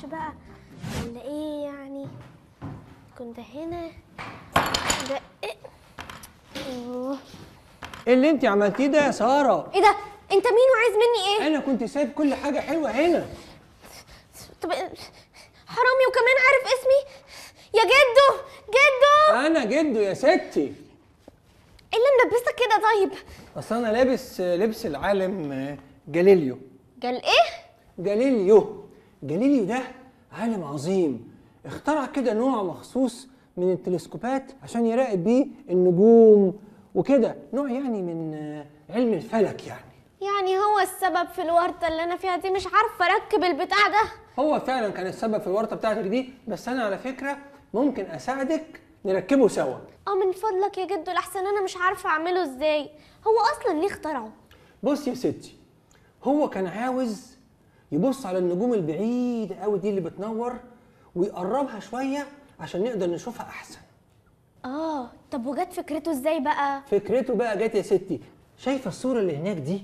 بقى ولا ايه يعني كنت هنا ده ايه أوه. ايه اللي انت عملتيه ده يا ساره ايه ده انت مين وعايز مني ايه انا كنت سايب كل حاجه حلوه هنا طب حرامي وكمان عارف اسمي يا جدو جدو انا جدو يا ستي ايه اللي ملبسك كده طيب اصل انا لابس لبس العالم آه، جاليليو قال ايه جاليليو جاليليو ده عالم عظيم اخترع كده نوع مخصوص من التلسكوبات عشان يراقب بيه النجوم وكده نوع يعني من آه، علم الفلك يعني يعني هو السبب في الورطه اللي انا فيها دي مش عارفه اركب البتاع ده هو فعلا كان السبب في الورطه بتاعتك دي بس انا على فكره ممكن اساعدك نركبه سوا اه من فضلك يا جدو لحسن انا مش عارفه اعمله ازاي هو اصلا ليه اخترعه بص يا ستي هو كان عاوز يبص على النجوم البعيدة قوي دي اللي بتنور ويقربها شوية عشان نقدر نشوفها أحسن اه طب وجت فكرته ازاي بقى فكرته بقى جت يا ستي شايفة الصورة اللي هناك دي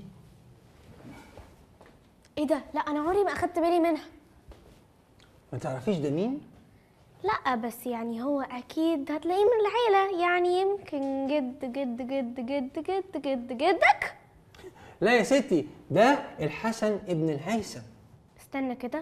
ايه ده لا انا عمري ما اخدت بالي منها ما تعرفيش ده مين؟ لا بس يعني هو اكيد هتلاقيه من العيله يعني يمكن جد جد جد جد جد جد جدك لا يا ستي ده الحسن ابن الهيثم استنى كده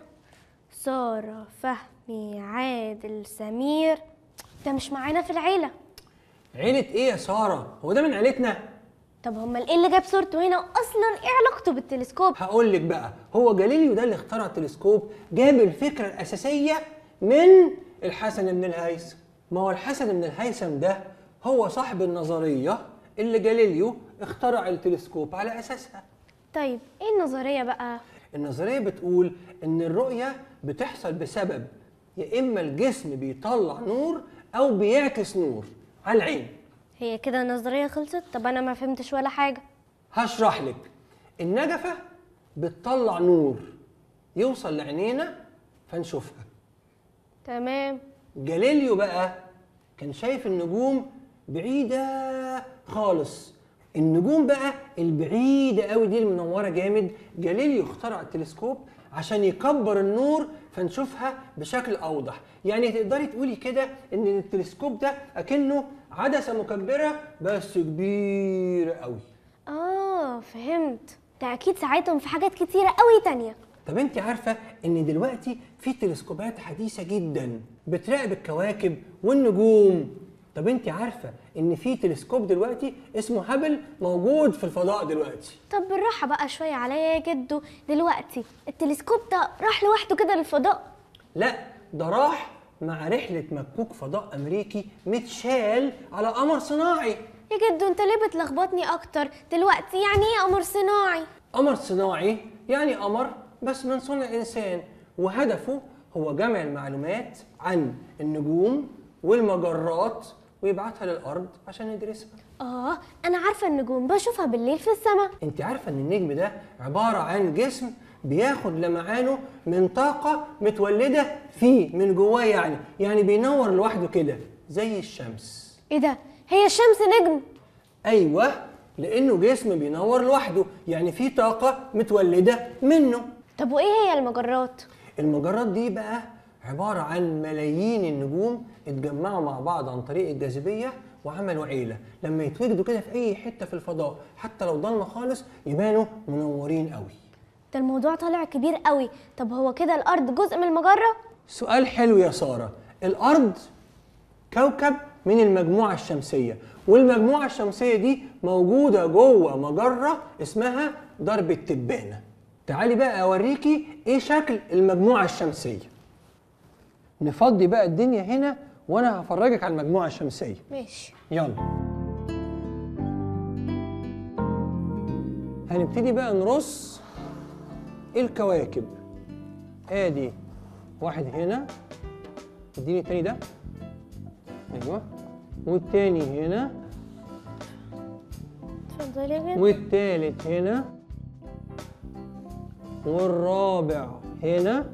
سارة فهمي عادل سمير ده مش معانا في العيلة عيلة ايه يا سارة؟ هو ده من عيلتنا؟ طب هما ايه اللي جاب صورته هنا اصلا ايه علاقته بالتلسكوب هقول لك بقى هو جاليليو ده اللي اخترع التلسكوب جاب الفكره الاساسيه من الحسن بن الهيثم ما هو الحسن بن الهيثم ده هو صاحب النظريه اللي جاليليو اخترع التلسكوب على اساسها طيب ايه النظرية بقى النظريه بتقول ان الرؤيه بتحصل بسبب يا اما الجسم بيطلع نور او بيعكس نور على العين هي كده النظرية خلصت طب انا ما فهمتش ولا حاجة هشرح لك النجفة بتطلع نور يوصل لعينينا فنشوفها تمام جاليليو بقى كان شايف النجوم بعيدة خالص النجوم بقى البعيدة قوي دي المنورة جامد جاليليو اخترع التلسكوب عشان يكبر النور فنشوفها بشكل أوضح يعني تقدري تقولي كده إن التلسكوب ده أكنه عدسة مكبرة بس كبيرة قوي اه فهمت ده اكيد ساعدهم في حاجات كتيرة قوي تانية طب انت عارفه ان دلوقتي في تلسكوبات حديثه جدا بتراقب الكواكب والنجوم طب انت عارفه ان في تلسكوب دلوقتي اسمه هابل موجود في الفضاء دلوقتي طب بالراحة بقى شوية عليا يا جدو دلوقتي التلسكوب ده راح لوحده كده للفضاء لا ده راح مع رحله مكوك فضاء امريكي متشال على قمر صناعي يا جدو انت ليه بتلخبطني اكتر دلوقتي يعني ايه قمر صناعي قمر صناعي يعني قمر بس من صنع انسان وهدفه هو جمع المعلومات عن النجوم والمجرات ويبعتها للارض عشان ندرسها اه انا عارفة النجوم بشوفها بالليل في السماء انت عارفه ان النجم ده عباره عن جسم بياخد لمعانه من طاقه متولده فيه من جواه يعني يعني بينور لوحده كده زي الشمس ايه ده هي الشمس نجم ايوه لانه جسم بينور لوحده يعني فيه طاقه متولده منه طب وايه هي المجرات المجرات دي بقى عباره عن ملايين النجوم اتجمعوا مع بعض عن طريق الجاذبيه وعملوا عيله لما يتوجدوا كده في اي حته في الفضاء حتى لو ضلمه خالص يبانوا منورين قوي ده الموضوع طالع كبير قوي طب هو كده الارض جزء من المجرة سؤال حلو يا سارة الأرض كوكب من المجموعة الشمسية والمجموعة الشمسية دي موجودة جوه مجرة اسمها درب التبانة تعالي بقى أوريكي إيه شكل المجموعة الشمسية نفضي بقى الدنيا هنا وأنا هفرجك على المجموعة الشمسية ماشي يلا هنبتدي بقى نرص الكواكب ادي واحد هنا اديني التاني ده ايوه والتاني هنا اتفضل يا جدو والتالت هنا والرابع هنا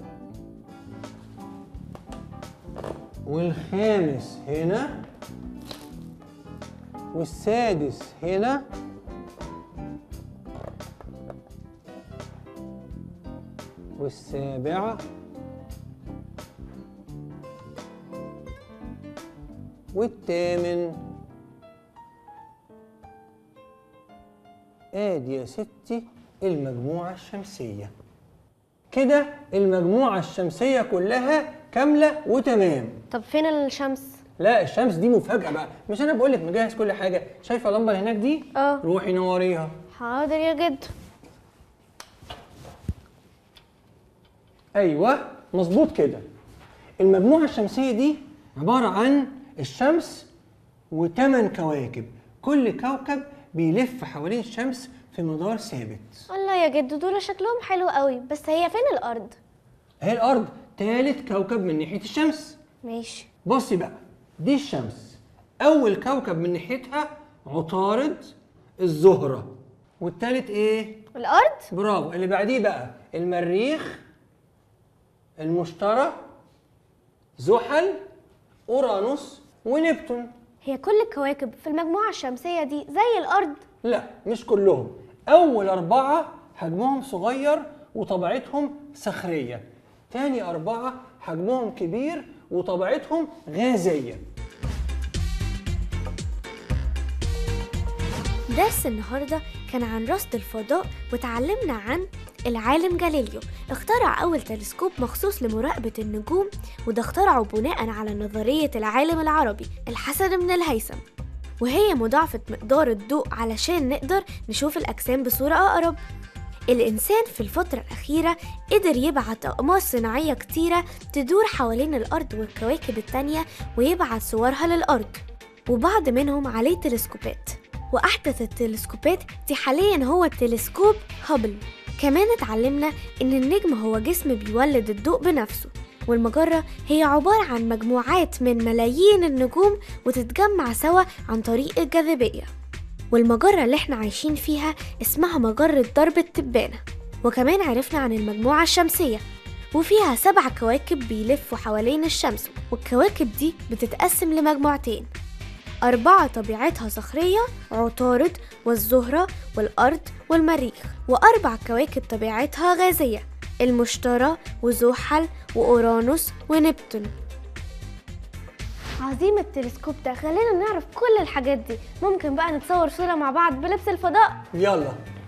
والخامس هنا والسادس هنا والسابع والثامن ادي يا ستي المجموعة الشمسية كده المجموعة الشمسية كلها كاملة وتمام طب فين الشمس لا الشمس دي مفاجأة بقى مش انا بقول لك مجهز كل حاجة شايفة اللمبة اللي هناك دي اه روحي نوريها حاضر يا جد ايوه مظبوط كده المجموعة الشمسية دي عبارة عن الشمس وثمان كواكب كل كوكب بيلف حوالين الشمس في مدار ثابت الله يا جد دول شكلهم حلو قوي بس هي فين الارض هي الارض ثالث كوكب من ناحية الشمس ماشي بصي بقى دي الشمس اول كوكب من ناحيتها عطارد الزهرة والتالت ايه الارض برافو اللي بعديه بقى المريخ المشتري زحل اورانوس ونبتون هي كل الكواكب في المجموعة الشمسية دي زي الارض لا مش كلهم اول اربعه حجمهم صغير وطبيعتهم صخريه تاني اربعه حجمهم كبير وطبيعتهم غازيه درس النهاردة كان عن رصد الفضاء وتعلمنا عن العالم جاليليو اخترع أول تلسكوب مخصوص لمراقبة النجوم وده اخترعه بناء على نظرية العالم العربي الحسن بن الهيثم وهي مضاعفة مقدار الضوء علشان نقدر نشوف الأجسام بصورة أقرب الإنسان في الفترة الأخيرة قدر يبعت أقمار صناعية كتيرة تدور حوالين الأرض والكواكب التانية ويبعت صورها للأرض وبعض منهم عليه تلسكوبات وأحدث التلسكوبات دي حاليا هو التلسكوب هابل كمان اتعلمنا إن النجم هو جسم بيولد الضوء بنفسه والمجرة هي عبارة عن مجموعات من ملايين النجوم وتتجمع سوا عن طريق الجاذبية والمجرة اللي احنا عايشين فيها اسمها مجرة درب التبانة وكمان عرفنا عن المجموعة الشمسية وفيها سبع كواكب بيلفوا حوالين الشمس والكواكب دي بتتقسم لمجموعتين أربعة طبيعتها صخرية عطارد والزهرة والأرض والمريخ وأربع كواكب طبيعتها غازية المشتري وزحل وأورانوس ونبتون عظيم التلسكوب ده خلينا نعرف كل الحاجات دي ممكن بقى نتصور صورة مع بعض بلبس الفضاء يلا